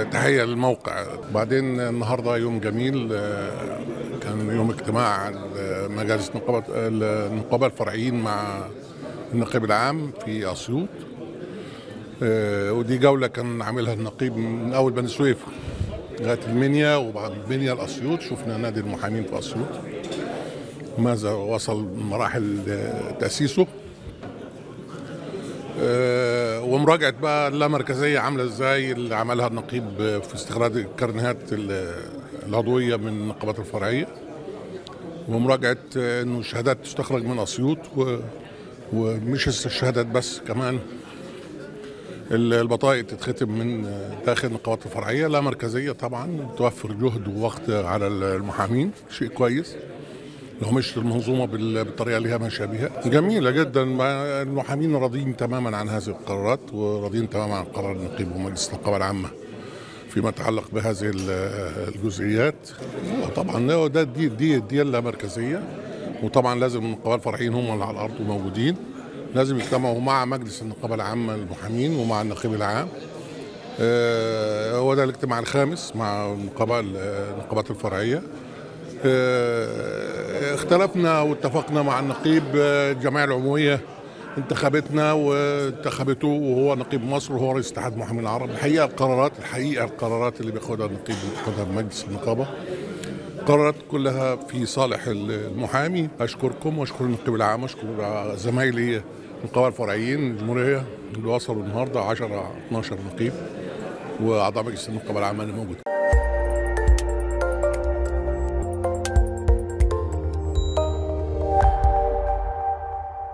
تحيه للموقع بعدين النهارده يوم جميل آه، كان يوم اجتماع مجالس النقابه النقابه الفرعيين مع النقيب العام في اسيوط آه، ودي جوله كان عاملها النقيب من اول بني سويف لغايه المنيا وبعد المنيا لاسيوط شفنا نادي المحامين في اسيوط ماذا وصل مراحل تاسيسه آه، ومراجعه بقى اللامركزيه عامله ازاي اللي عملها النقيب في استخراج الكرنيهات العضويه من النقابات الفرعيه ومراجعه انه الشهادات تستخرج من اسيوط و ومش الشهادات بس كمان البطائق تتختم من داخل النقابات الفرعيه لا مركزيه طبعا توفر جهد ووقت على المحامين شيء كويس لو مش المنظومه بالطريقه اللي هي ماشيه بها جميله جدا المحامين راضيين تماما عن هذه القرارات وراضيين تماما عن قرار النقيب ومجلس النقابه العامه فيما يتعلق بهذه الجزئيات طبعا ده دي دي الدية اللامركزيه وطبعا لازم النقابه الفرعيين هم اللي على الارض وموجودين لازم يجتمعوا مع مجلس النقابه العامه للمحامين ومع النقيب العام آه، هو ده الاجتماع الخامس مع النقابه النقابات الفرعيه آه، اختلفنا واتفقنا مع النقيب الجمعيه العموميه انتخبتنا وانتخبته وهو نقيب مصر وهو رئيس اتحاد المحامين العرب الحقيقه القرارات الحقيقه القرارات اللي بياخدها النقيب بياخدها مجلس النقابه قرارات كلها في صالح المحامي اشكركم واشكر النقيب العام واشكر زمايلي النقابه الفرعيين الجمهوريه اللي وصلوا النهارده 10 12 نقيب واعضاء مجلس النقابه العامه اللي موجود